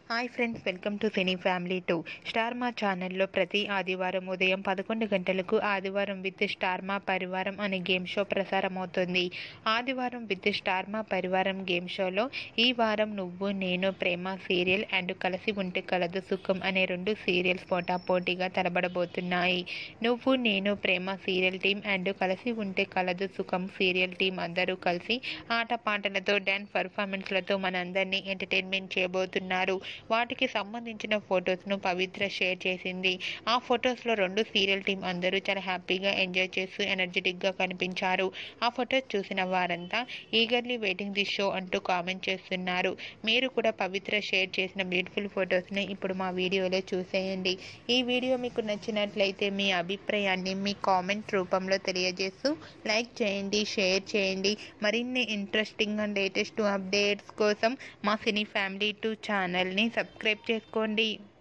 hi friends welcome to cine family two star Maa ఛానల్లో ప్రతి ఆదివారం ఉదయం పదకొండు గంటలకు ఆదివారం విత్ స్టార్ మా పరివారం అనే గేమ్ షో ప్రసారం అవుతుంది ఆదివారం విత్ స్టార్ మా పరివారం గేమ్ షోలో ఈ వారం నువ్వు నేను ప్రేమ సీరియల్ అండ్ కలిసి ఉంటే కలదు సుఖం అనే రెండు సీరియల్స్ పోటాపోటీగా తలబడబోతున్నాయి నువ్వు నేను ప్రేమ సీరియల్ టీం అండ్ కలిసి ఉంటే కలదు సుఖం సీరియల్ టీం అందరూ కలిసి ఆటపాటలతో డ్యాన్స్ పర్ఫార్మెన్స్లతో మనందరినీ ఎంటర్టైన్మెంట్ చేయబోతున్నారు వాటికి సంబంధించిన ఫొటోస్ను పవిత్ర షేర్ చేసింది ఆ ఫొటోస్లో రెండు సీరియల్ టీం అందరూ చాలా హ్యాపీగా ఎంజాయ్ చేస్తూ ఎనర్జెటిక్గా కనిపించారు ఆ ఫొటోస్ చూసిన వారంతా ఈగర్లీ వెయిటింగ్ ది షో అంటూ కామెంట్ చేస్తున్నారు మీరు కూడా పవిత్ర షేర్ చేసిన బ్యూటిఫుల్ ఫొటోస్ని ఇప్పుడు మా వీడియోలో చూసేయండి ఈ వీడియో మీకు నచ్చినట్లయితే మీ అభిప్రాయాన్ని మీ కామెంట్ రూపంలో తెలియజేస్తూ లైక్ చేయండి షేర్ చేయండి మరిన్ని ఇంట్రెస్టింగ్ అండ్ లేటెస్ట్ అప్డేట్స్ కోసం మా సినీ ఫ్యామిలీ టూ ఛానల్ని సబ్స్క్రైబ్ చేసుకోండి